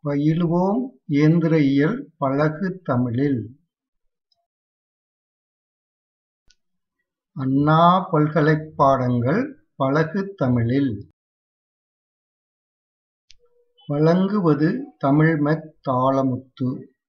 பயிலுவோம் இயந்திர இயல் பழகு தமிழில்! அண்ணா பல்கலைப் பாடங்கள் பழகு தமிழில்! வழங்குவது தமிழ்மெக் தாளமுத்து.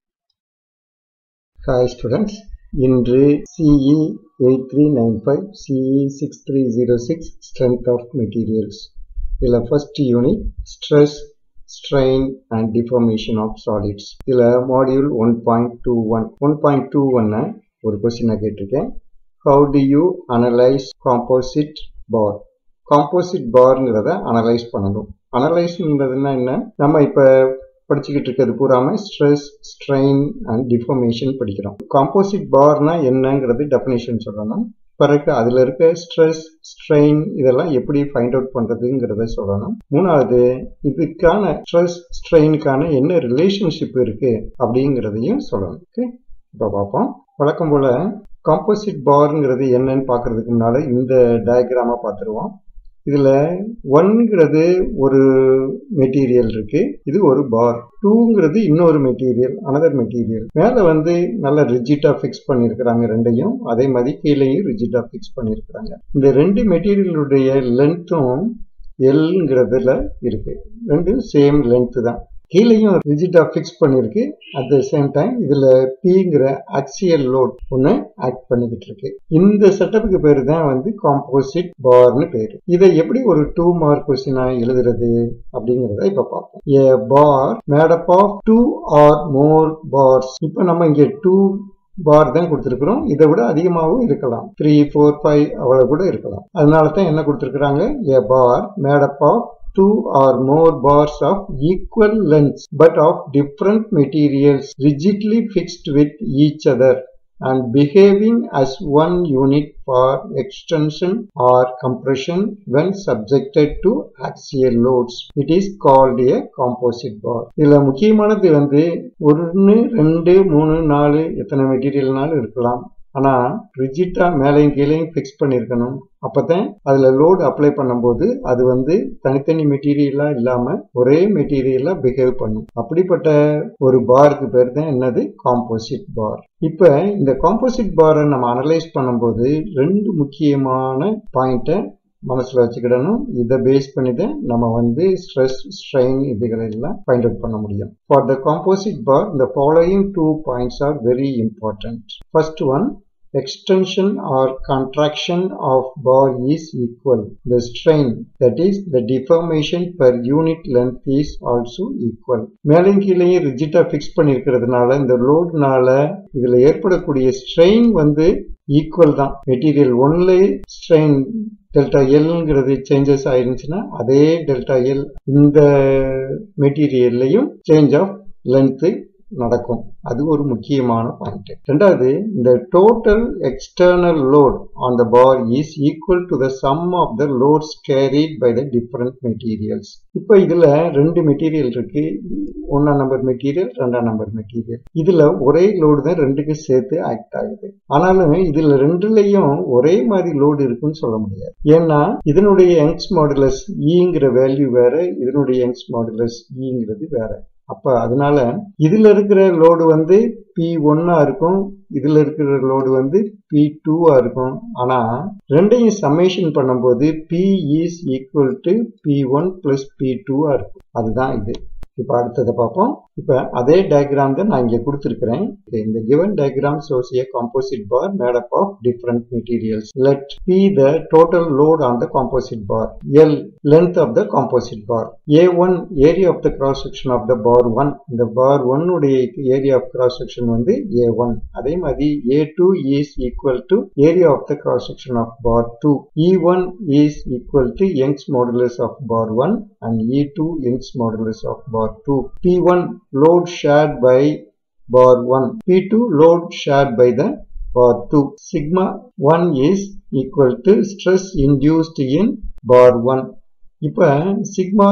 ஹாய் ஸ்டூடெண்ட்ஸ் இன்று CE eight three nine five CE six three zero six strength of materials இதில் first unit stress strain and deformation of solids இதில் module one point two one one point two ஒன்னை ஒரு கொஸ்டினாக கேட்டிருக்கேன் how do you analyse composite bar composite பார்ங்கிறத analyse பண்ணணும் அனலைஸ்ன்றதுன்னா என்ன நம்ம இப்போ படிச்சுக்கிட்டு இருக்கிறது பூராம ஸ்ட்ரெஸ் ஸ்ட்ரெயின் அண்ட் டிஃபார்மேஷன் படிக்கிறோம் காம்போசிட் பார்னா என்னங்கிறது டெஃபினேஷன் சொல்லணும் பிறகு அதில் இருக்க ஸ்ட்ரெஸ் ஸ்ட்ரெயின் இதெல்லாம் எப்படி ஃபைண்ட் அவுட் பண்ணுறதுங்கிறத சொல்லணும் மூணாவது இதுக்கான ஸ்ட்ரெஸ் ஸ்ட்ரெயினுக்கான என்ன ரிலேஷன்ஷிப் இருக்கு அப்படிங்கிறதையும் சொல்லணும் ஓகே இப்போ பார்ப்போம் வழக்கம் போல் காம்போசிட் பார்ங்கிறது என்னன்னு பார்க்கறதுக்கு முன்னால் இந்த டயக்ராமை பார்த்துருவோம் இதில் ஒன்ங்கிறது ஒரு மெட்டீரியல் இருக்கு இது ஒரு பார் டூங்கிறது இன்னொரு மெட்டீரியல் அனதர் மெட்டீரியல் மேலே வந்து நல்ல ரிஜிட்டா ஃபிக்ஸ் பண்ணியிருக்கிறாங்க ரெண்டையும் அதே மாதிரி கீழேயும் ரிஜிட்டா ஃபிக்ஸ் பண்ணியிருக்கிறாங்க இந்த ரெண்டு மெட்டீரியலுடைய லென்த்தும் எல்ங்கிறதுல இருக்கு ரெண்டும் சேம் லென்த்து தான் கீழேயும் ரிஜிட்டா ஃபிக்ஸ் பண்ணியிருக்கு அட் த சேம் டைம் இதில் பிங்கிற ஆக்சியல் லோட் ஒன்று ஆக்ட் பண்ணிக்கிட்டு இருக்கு இந்த செட்டப்புக்கு பேர் தான் வந்து காம்போசிட் பார்னு பேர் இதை எப்படி ஒரு டூ மார்க் கொஸ்டினாக எழுதுறது அப்படிங்கிறத இப்போ பார்ப்போம் a bar made up of two or more bars இப்போ நம்ம இங்கே டூ பார் தான் கொடுத்துருக்குறோம் இதை விட அதிகமாகவும் இருக்கலாம் த்ரீ ஃபோர் ஃபைவ் அவ்வளோ கூட இருக்கலாம் அதனால தான் என்ன கொடுத்துருக்குறாங்க a bar made up of two or more bars of equal lengths but of different materials rigidly fixed with each other and behaving as one unit for extension or compression when subjected to axial loads. It is called a composite bar. இதில் முக்கியமானது வந்து ஒன்று ரெண்டு மூணு நாலு எத்தனை மெட்டீரியல்னாலும் இருக்கலாம் ஆனால் ரிஜிட்டாக மேலையும் கீழையும் ஃபிக்ஸ் பண்ணியிருக்கணும் அப்போ தான் அதில் லோடு அப்ளை பண்ணும்போது அது வந்து தனித்தனி மெட்டீரியலாக இல்லாமல் ஒரே மெட்டீரியலாக பிஹேவ் பண்ணும் அப்படிப்பட்ட ஒரு பாருக்கு பேர் தான் என்னது காம்போசிட் பார் இப்போ இந்த காம்போசிட் பாரை நம்ம அனலைஸ் பண்ணும்போது ரெண்டு முக்கியமான பாயிண்ட்டை மனசில் வச்சுக்கிடணும் இதை பேஸ் பண்ணி தான் நம்ம வந்து ஸ்ட்ரெஸ் ஸ்ட்ரெயின் இதுகளெல்லாம் ஃபைண்ட் அவுட் பண்ண முடியும் ஃபார் த காம்போசிட் பார் இந்த following two points are very important first one extension or contraction of bar is equal. The strain, that is the deformation per unit length is also equal. மேலும் கீழேயும் ரிஜிட்டா fix பண்ணியிருக்கிறதுனால இந்த லோட்னால இதில் ஏற்படக்கூடிய strain வந்து equal தான் material ஒன்லே strain delta எல்ங்கிறது சேஞ்சஸ் ஆயிருந்துச்சுன்னா அதே டெல்டா எல் இந்த மெட்டீரியல்லையும் சேஞ்ச் ஆஃப் லென்த்து நடக்கும் அது ஒரு முக்கியமான பாயிண்ட் ரெண்டாவது இந்த total external load on the bar is equal to the sum of the loads carried by the different materials இப்போ இதுல ரெண்டு மெட்டீரியல் இருக்கு ஒன்னாம் நம்பர் மெட்டீரியல் ரெண்டாம் நம்பர் மெட்டீரியல் இதுல ஒரே லோடு தான் ரெண்டுக்கும் சேர்த்து ஆக்ட் ஆகுது ஆனாலும் இதுல ரெண்டுலயும் ஒரே மாதிரி லோடு இருக்குன்னு சொல்ல முடியாது ஏன்னா இதனுடைய யங்ஸ் மாடுலஸ் ஈங்கிற வேல்யூ வேற இதனுடைய யங்ஸ் மாடுலஸ் ஈங்கிறது வேற அப்ப அதனால இதுல இருக்கிற லோடு வந்து பி ஒன்னா இருக்கும் இதுல இருக்கிற லோடு வந்து பி டூவா இருக்கும் ஆனா ரெண்டையும் சம்மேஷன் பண்ணும்போது P is equal to P one plus P டூவா இருக்கும் அதுதான் இது இப்போ அடுத்ததை பார்ப்போம் இப்போ அதே டயக்ராம் தான் நான் இங்கே கொடுத்துருக்கிறேன் இந்த given diagram shows a composite bar made up of different materials. Let P the total load on the composite bar. L length of the composite bar. A1 area of the cross section of the bar 1. இந்த bar 1 உடைய area of cross section வந்து A1. அதே மாதிரி A2 is equal to area of the cross section of bar 2. E1 is equal to Young's modulus of bar 1 and E2 Young's modulus of bar 2. P1 load shared by bar 1. P2 load shared by the bar 2. Sigma 1 is equal to stress induced in bar 1. இப்ப sigma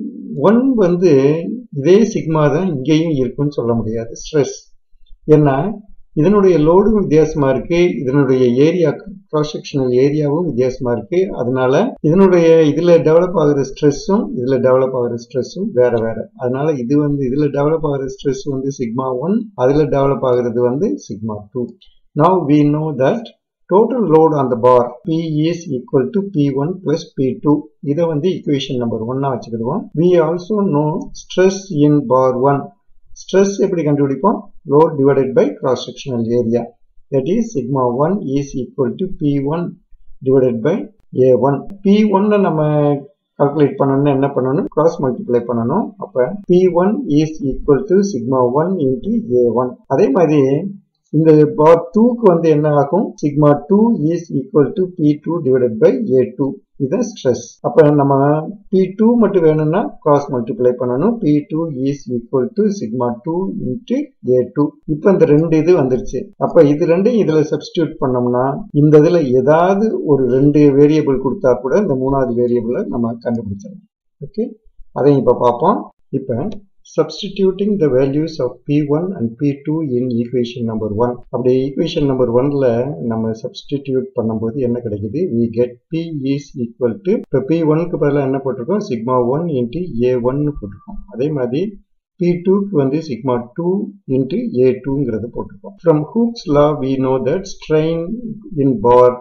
one வந்து இதே sigma தான் இங்கேயும் இருக்குன்னு சொல்ல முடியாது stress ஏன்னா இதனுடைய லோடும் வித்தியாசமா இருக்கு இதனுடைய ஏரியா கிராஸ் செக்ஷனல் ஏரியாவும் வித்தியாசமா இருக்கு அதனால இதனுடைய இதுல டெவலப் ஆகுற ஸ்ட்ரெஸ்ஸும் இதுல டெவலப் ஆகுற ஸ்ட்ரெஸ்ஸும் வேற வேற அதனால இது வந்து இதுல டெவலப் ஆகுற ஸ்ட்ரெஸ் வந்து சிக்மா ஒன் அதுல டெவலப் ஆகுறது வந்து sigma two now we know that total load on the bar P is equal to P1 plus P2 இதை வந்து equation number 1 வச்சுக்கிடுவோம் we also know stress in bar 1 stress எப்படி கண்டுபிடிப்போம் load divided by cross sectional area that is sigma 1 is equal to P1 divided by A1 P1 நம்ம calculate பண்ணணும்னா என்ன பண்ணணும் cross multiply பண்ணணும் அப்ப P1 is equal to sigma 1 into A1 அதே மாதிரி இந்த பார் டூக்கு வந்து என்ன ஆகும் sigma two is equal to P two divided by A two இதுதான் ஸ்ட்ரெஸ் அப்ப நம்ம பி டூ மட்டும் வேணும்னா கிராஸ் மல்டிப்ளை பண்ணணும் P two is equal to sigma two into A two இப்போ இந்த ரெண்டு இது வந்துருச்சு அப்ப இது ரெண்டையும் இதுல சப்ஸ்டியூட் பண்ணோம்னா இந்த இதுல ஏதாவது ஒரு ரெண்டு வேரியபிள் கொடுத்தா கூட இந்த மூணாவது வேரியபிளை நம்ம கண்டுபிடிச்சிடலாம் ஓகே அதையும் இப்ப பார்ப்போம் இப்ப substituting the values of P1 and P2 in equation number 1 அப்படி equation number 1ல நம்ம substitute பண்ணும்போது என்ன கிடைக்குது we get P is equal to இப்போ P1க்கு பதிலாக என்ன போட்டிருக்கோம் sigma 1 into A1 போட்டிருக்கோம் அதே மாதிரி P2க்கு வந்து sigma 2 into A2ங்கிறது போட்டிருக்கோம் from Hooke's law we know that strain in bar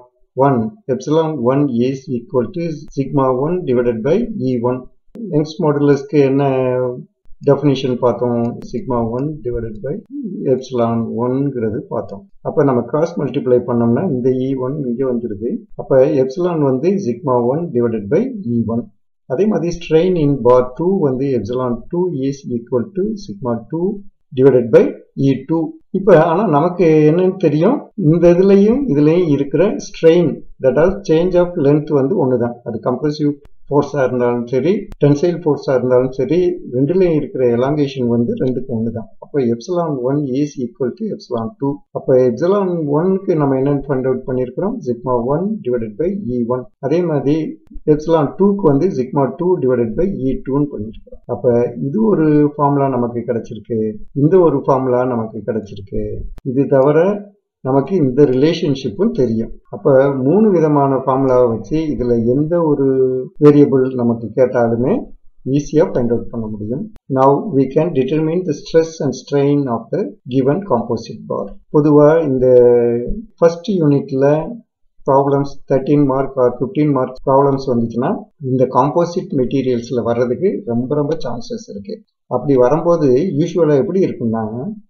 1 epsilon 1 is equal to sigma 1 divided by E1 Young's modulus-க்கு என்ன டெஃபினிஷன் பார்த்தோம் sigma one divided by epsilon ஒன்ங்கிறது பார்த்தோம் அப்போ நம்ம கிராஸ் மல்டிப்ளை பண்ணோம்னா இந்த இ ஒன் இங்கே வந்துடுது அப்போ எப்சிலான் வந்து sigma one divided by E one அதே மாதிரி ஸ்ட்ரெயின் இன் பார் டூ வந்து epsilon two is equal to sigma two divided by E two இப்போ ஆனால் நமக்கு என்னன்னு தெரியும் இந்த இதுலையும் இதுலையும் இருக்கிற strain that all change of length வந்து ஒன்று தான் அது கம்ப்ரசிவ் ஃபோர்ஸாக இருந்தாலும் சரி டென்சைல் ஃபோர்ஸாக இருந்தாலும் சரி ரெண்டுலேயும் இருக்கிற எலாங்கேஷன் வந்து ரெண்டுக்கும் ஒன்று தான் அப்போ epsilon one is equal to epsilon two அப்போ எப்சலான் ஒன்க்கு நம்ம என்னென்னு ஃபைண்ட் அவுட் பண்ணியிருக்கிறோம் sigma one divided by E one அதே மாதிரி எப்சலான் டூக்கு வந்து sigma two divided by E டூன்னு பண்ணியிருக்கிறோம் அப்போ இது ஒரு ஃபார்முலா நமக்கு கிடைச்சிருக்கு இந்த ஒரு ஃபார்முலா நமக்கு கிடைச்சிருக்கு இது தவிர நமக்கு இந்த ரிலேஷன்ஷிப்பும் தெரியும் அப்போ மூணு விதமான ஃபார்முலாவை வச்சு இதில் எந்த ஒரு வேரியபிள் நமக்கு கேட்டாலுமே ஈஸியாக ஃபைண்ட் அவுட் பண்ண முடியும் now we can determine the stress and strain of the given composite bar பொதுவாக இந்த ஃபர்ஸ்ட் யூனிட்ல problems thirteen mark or fifteen mark problems வந்துச்சுன்னா இந்த காம்போசிட் மெட்டீரியல்ஸில் வர்றதுக்கு ரொம்ப ரொம்ப சான்சஸ் இருக்கு அப்படி வரும்போது யூஸ்வலாக எப்படி இருக்குன்னா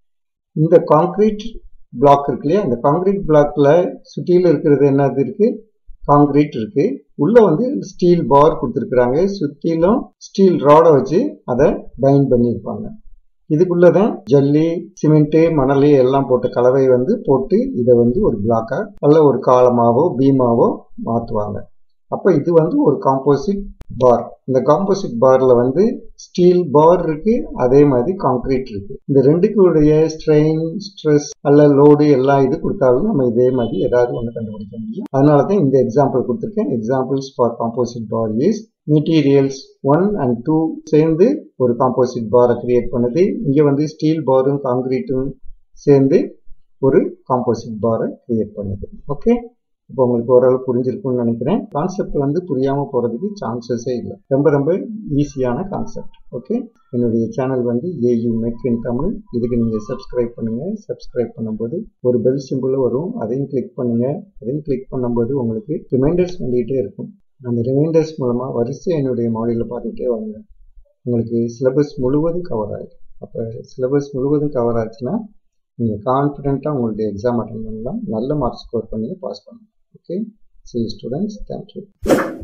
இந்த கான்கிரீட் பிளாக் இருக்கு இல்லையா அந்த காங்கிரீட் பிளாக்ல சுற்றியில் இருக்கிறது என்னது இருக்கு காங்கிரீட் இருக்கு உள்ள வந்து ஸ்டீல் பார் கொடுத்துருக்குறாங்க சுற்றிலும் ஸ்டீல் ராடை வச்சு அதை பைண்ட் பண்ணியிருப்பாங்க இதுக்குள்ளதான் ஜல்லி சிமெண்ட் மணல் எல்லாம் போட்ட கலவை வந்து போட்டு இதை வந்து ஒரு பிளாக்கா அல்ல ஒரு காலமாவோ பீமாவோ மாற்றுவாங்க அப்போ இது வந்து ஒரு காம்போசிட் பார் இந்த காம்போசிட் பார்ல வந்து ஸ்டீல் பார் இருக்கு அதே மாதிரி கான்கிரீட் இருக்கு இந்த ரெண்டுக்குடைய ஸ்ட்ரெயின் ஸ்ட்ரெஸ் அல்ல லோடு எல்லா இது கொடுத்தாலும் நம்ம இதே மாதிரி ஏதாவது ஒன்று கண்டுபிடிக்க முடியும் அதனால தான் இந்த எக்ஸாம்பிள் கொடுத்துருக்கேன் examples for composite bar is materials one and two சேர்ந்து ஒரு காம்போசிட் பாரை கிரியேட் பண்ணுது இங்கே வந்து ஸ்டீல் பாரும் கான்கிரீட்டும் சேர்ந்து ஒரு காம்போசிட் பாரை கிரியேட் பண்ணுது ஓகே இப்போ உங்களுக்கு ஓரளவு புரிஞ்சிருக்கும்னு நினைக்கிறேன் கான்செப்ட் வந்து புரியாமல் போகிறதுக்கு சான்சஸே இல்லை ரொம்ப ரொம்ப ஈஸியான கான்செப்ட் ஓகே என்னுடைய சேனல் வந்து ஏயு மெக் இன் தமிழ் இதுக்கு நீங்கள் சப்ஸ்கிரைப் பண்ணுங்கள் சப்ஸ்கிரைப் பண்ணும்போது ஒரு பெல் சிம்பிள் வரும் அதையும் கிளிக் பண்ணுங்கள் அதையும் கிளிக் பண்ணும்போது உங்களுக்கு ரிமைண்டர்ஸ் வந்துகிட்டே இருக்கும் அந்த ரிமைண்டர்ஸ் மூலமாக வரிசை என்னுடைய மாடியில் பார்த்துக்கிட்டே வாங்க உங்களுக்கு சிலபஸ் முழுவதும் கவர் ஆகிடும் அப்போ சிலபஸ் முழுவதும் கவர் ஆச்சுன்னா நீங்கள் கான்ஃபிடென்ட்டாக உங்களுடைய எக்ஸாம் அட்டன் பண்ணலாம் நல்ல மார்க் ஸ்கோர் பண்ணி பாஸ் பண்ணலாம் okay see you students thank you